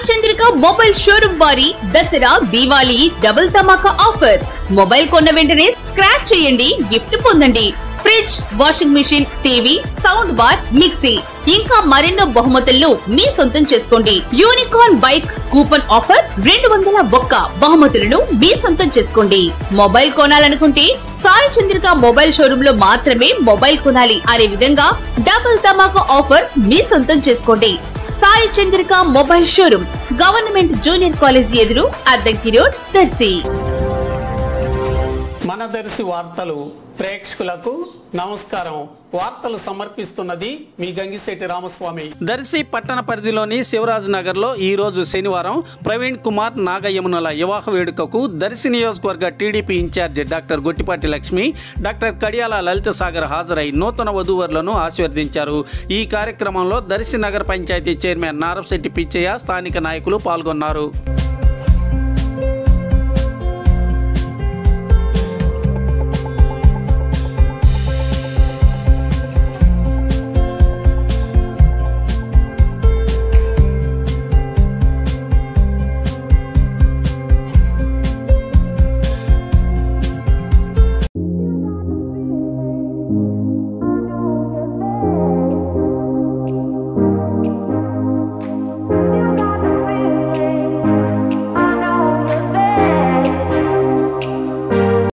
Chandrika mobile showroom వారి Dasara Diwali double dhamaka offer mobile కొన్న వెంటనే స్క్రాచ్ చేయండి గిఫ్ట్ పొందండి fridge washing machine TV sound bar mixie ఇంకా మరెన్నో బహుమతులను మీ సొంతం చేసుకోండి యూనికార్న్ బైక్ కూపన్ ఆఫర్ రెండు వందల ఒక్క బహుమతులను మీ సొంతం చేసుకోండి మొబైల్ కొనాలనుకుంటే సాయి చంద్రిక మొబైల్ షోరూమ్ లో మాత్రమే మొబైల్ కొనాలి అనే విధంగా డబుల్ ధమాకా ఆఫర్స్ మీ సొంతం చేసుకోండి Sai Chandrika mobile showroom government junior college ఎదురు అద్దంకి రోడ్ దర్శి మన దర్శి వార్తలు ప్రేక్షకులకు నమస్కారం వార్తలు సమర్పిస్తున్నది మీ గంగిశెట్టి రామస్వామి దర్శి పట్టణ పరిధిలోని శివరాజ్ నగర్ లో ఈ రోజు శనివారం ప్రవీణ్ కుమార్ నాగయమునల వివాహ వేడుకకు దర్శి నియోజకవర్గ TDP incharge doctor Gottipati Lakshmi doctor Kadiyala Lalitha Sagar హాజరై నూతన వధూవరులను ఆశీర్వదించారు ఈ కార్యక్రమంలో దర్శి నగర పంచాయతీ చైర్మన్ నారపశెట్టి పిచ్చయ్య స్థానిక నాయకులు పాల్గొన్నారు